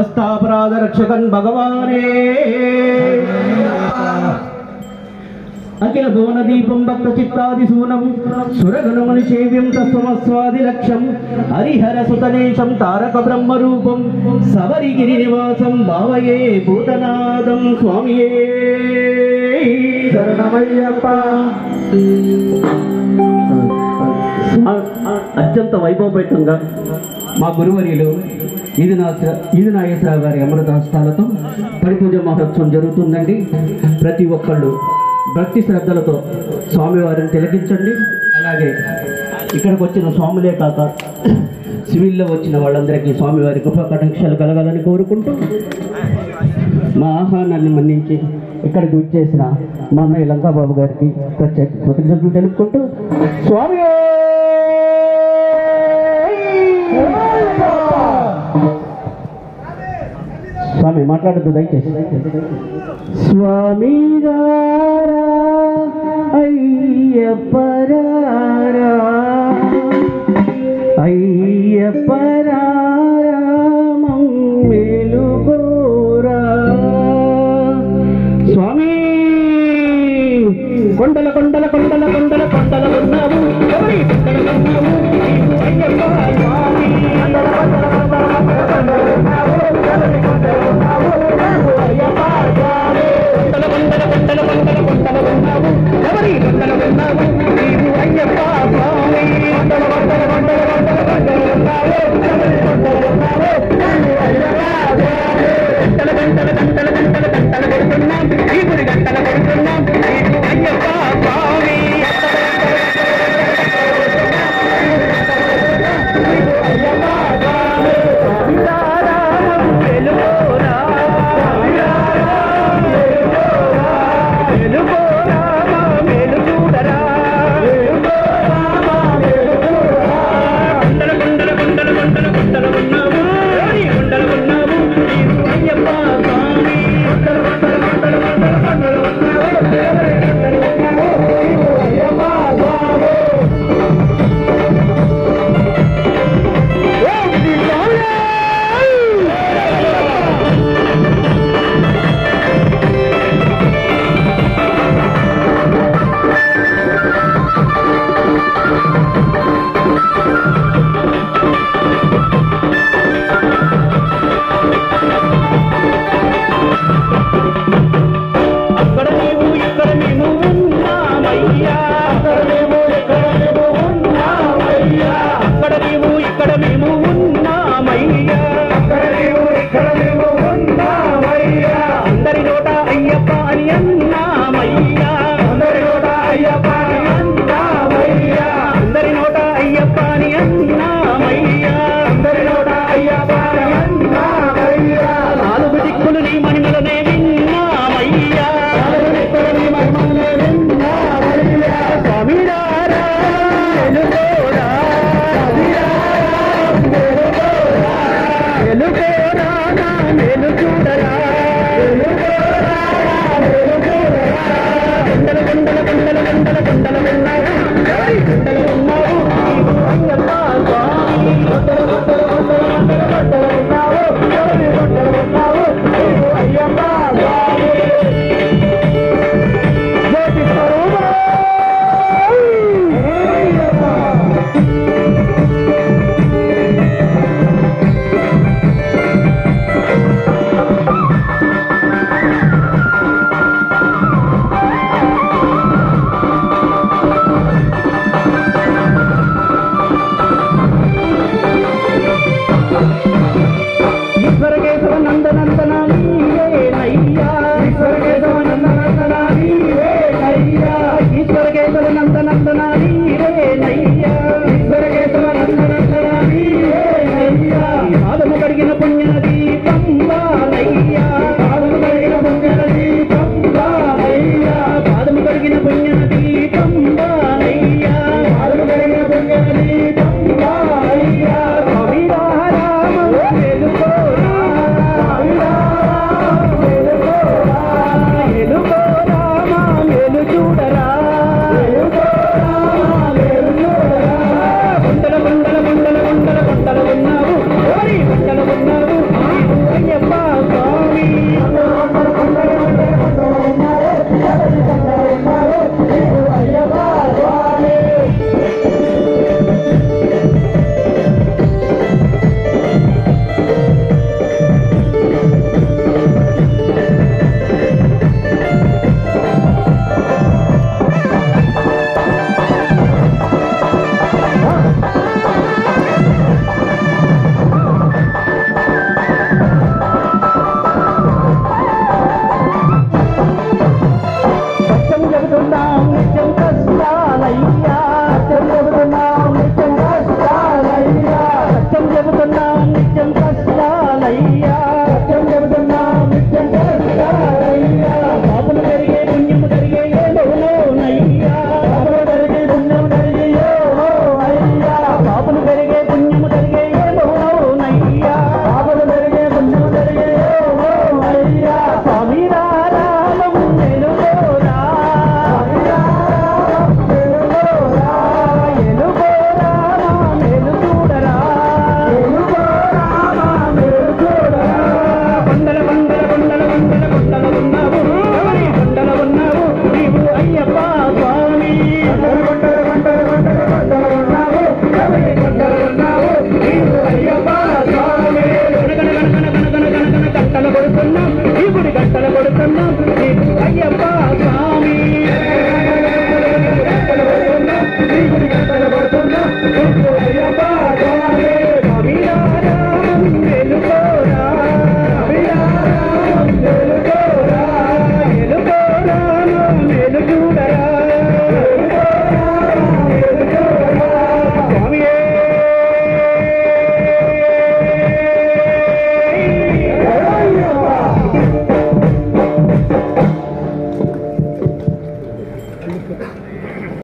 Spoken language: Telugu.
సమస్తాపరాధ రక్షకన్ భగవానే అఖిల భువన దీపం భక్త చిత్తాది సూనం సురగణముని సేవ్యం తస్వమస్వాది లక్ష్యం హరిహర సుతనేశం తారక బ్రహ్మ రూపం సవరిగిరి నివాసం భావయే భూతనాదం స్వామియే శరణమయ్యప్ప అత్యంత వైభవపేతంగా మా గురువర్యులు ఇది నా ఇది నాగేశ్వరరావు గారి అమృత హస్తాలతో పరిపూజ మహోత్సవం జరుగుతుందండి ప్రతి ఒక్కళ్ళు భక్తి శ్రద్ధలతో స్వామివారిని తిలకించండి అలాగే ఇక్కడికి వచ్చిన స్వాములే కాక సివిల్లో వచ్చిన వాళ్ళందరికీ స్వామివారి కృపా కటాక్షాలు కలగాలని కోరుకుంటూ మా ఆహ్వానాన్ని మన్నించి ఇక్కడికి విచ్చేసిన మా అన్నయ్య లంకాబాబు గారికి ప్రత్యేక కృతజ్ఞతలు తెలుపుకుంటూ స్వామి స్వామి మాట్లాడద్దు దయచేసి స్వామి రారా అయ్యప్పరారా అయ్యప్పరారా మమ్మేలుగోరా స్వామి కొండల కొండల కొండల కొండల కొండల ఉన్నావు ఎవరి కొండల ఉన్నావు నీవు అయ్యప్ప స్వామి కొండల కొండల కొండల కొండల ఉన్నావు ఎవరి కొండల ఉన్నావు నీవు అయ్యప్ప స్వామి కొండల కొండల కొండల కొండల కొండల ఉన్నావు ఎవరి కొండల ఉన్నావు నీవు అయ్యప్ప స్వామి కొండల కొండల కొండల కొండల కొండల ఉన్నావు ఎవరి కొండల ఉన్నావు నీవు అయ్యప్ప స్వామి గంటల గంటల గంటల గంటల గంటల కొడుతున్నాం ఈ గుడి గంటల కొడుతున్నాం నీకు అయ్యప్ప స్వామి కొండల కొండల కొండల కొండల కొండల ఉన్నావు కొండల ఉన్నావు నీవు అయ్యప్ప స్వామి కొండల కొండల కొండల కొండల కొండల ఉన్నావు కొండల ఉన్నావు నీవు అయ్యప్ప స్వామి ఓం శ్రీ స్వామి అక్కడ నీవు ఇక్కడ మేము ఉన్నామయ్యా అక్కడ నీవు ఇక్కడ మేము ఉన్నామయ్యా అక్కడ నీవు ఇక్కడ మేము ఉన్నామయ్యా అక్కడ నీవు ఇక్కడ మేము ఉన్నామయ్యా అందరి నోట అయ్యప్ప అని అన్నామయ్యా అందరి నోట అయ్యప్ప అని అన్నామయ్యా అందరి నోట అయ్యప్ప అని అన్నామయ్యా అందరి నోట అయ్యప్ప అని అన్నామయ్యా నాలుగు దిక్కులు నీ మణిమలనే విన్నామయ్యా నాలుగు దిక్కులు నీ మణిమలనే విన్నామయ్యా స్వామిరారా వెలుగోరా వెలుగోరా నా వెలుగుడరా కొండల కొండల కొండల కొండల కొండల ఉన్నావు కొండల ఉన్నావు నీవు అయ్యప్ప స్వామి కొండల కొండల కొండల కొండల కొండల ఉన్నావు ఎవరి కొండల ఉన్నావు నీవు అయ్యప్ప స్వామి జ్యోతి స్వరూపా ఈశ్వర కేశవ నందనందన నీవే నయ్యా ఈశ్వర కేశవ నందనందన నీవే నయ్యా ఈశ్వర కేశవ నందనందన నీవే నయ్యా ఈశ్వర కేశవ నందనందన నీవే నయ్యా పాదము కడిగిన పుణ్యనది పంబా నయ్యా పాదము కడిగిన పుణ్యనది పంబా నయ్యా పాదము కడిగిన పుణ్యనది పంబా నయ్యా పాదము కడిగిన పుణ్యనది పంబా నయ్యా స్వామి రామ వెలుగోరా స్వామి రామ సత్యం చెబితే